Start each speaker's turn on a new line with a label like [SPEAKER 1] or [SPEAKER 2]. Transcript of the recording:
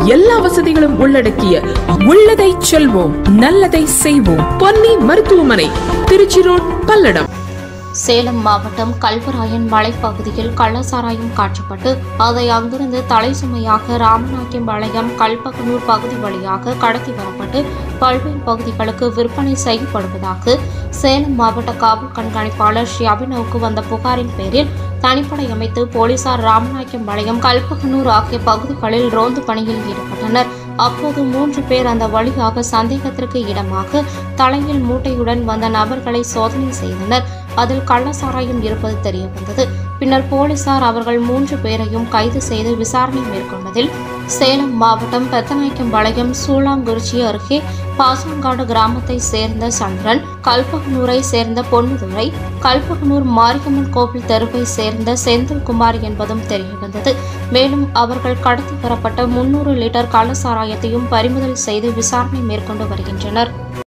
[SPEAKER 1] எல்லா வசதிகளும் உள்ளடக்கிய உள்ளதை செல்வோம் நல்லதை செய்வோம் பொன்னி மருத்துவமனை திருச்சி ரோட் பல்லடம்
[SPEAKER 2] சேலம் மாவட்டம் கல்வராயன் மலைப்பகுதியில் கள்ளசாராயம் காற்றப்பட்டு அதை அங்கிருந்து தலை சுமையாக ராமநாயக்கம்பாளையம் கல்பகனூர் பகுதி வழியாக கடத்தி வரப்பட்டு பல்வேறு பகுதிகளுக்கு விற்பனை செய்யப்படுவதாக சேலம் மாவட்ட காவல் கண்காணிப்பாளர் ஸ்ரீ அபினவுக்கு வந்த புகாரின் பேரில் தனிப்படை அமைத்து போலீசார் ராமநாயக்கம்பாளையம் கல்பகனூர் ஆகிய பகுதிகளில் ரோந்து பணியில் ஈடுபட்டனர் அப்போது மூன்று பேர் அந்த வழியாக சந்தேகத்திற்கு இடமாக தலையில் மூட்டையுடன் வந்த நபர்களை சோதனை செய்தனர் அதில் கள்ளசாராயம் இருப்பது தெரிய வந்தது பின்னர் போலீசார் அவர்கள் மூன்று பேரையும் கைது செய்து விசாரணை மேற்கொண்டதில் சேலம் மாவட்டம் பெத்தநாயக்கம்பாளையம் சூளாங்குறிச்சி அருகே பாசங்காடு கிராமத்தை சேர்ந்த சந்திரன் கல்பகனூரை சேர்ந்த பொன்னுதுரை கல்பகனூர் மாரியம்மன் கோவில் தெருவை சேர்ந்த செந்தில்குமார் என்பதும் தெரியவந்தது மேலும் அவர்கள் கடத்தி வரப்பட்ட முன்னூறு லிட்டர் கள்ளசாராயத்தையும் பறிமுதல் செய்து விசாரணை மேற்கொண்டு வருகின்றனர்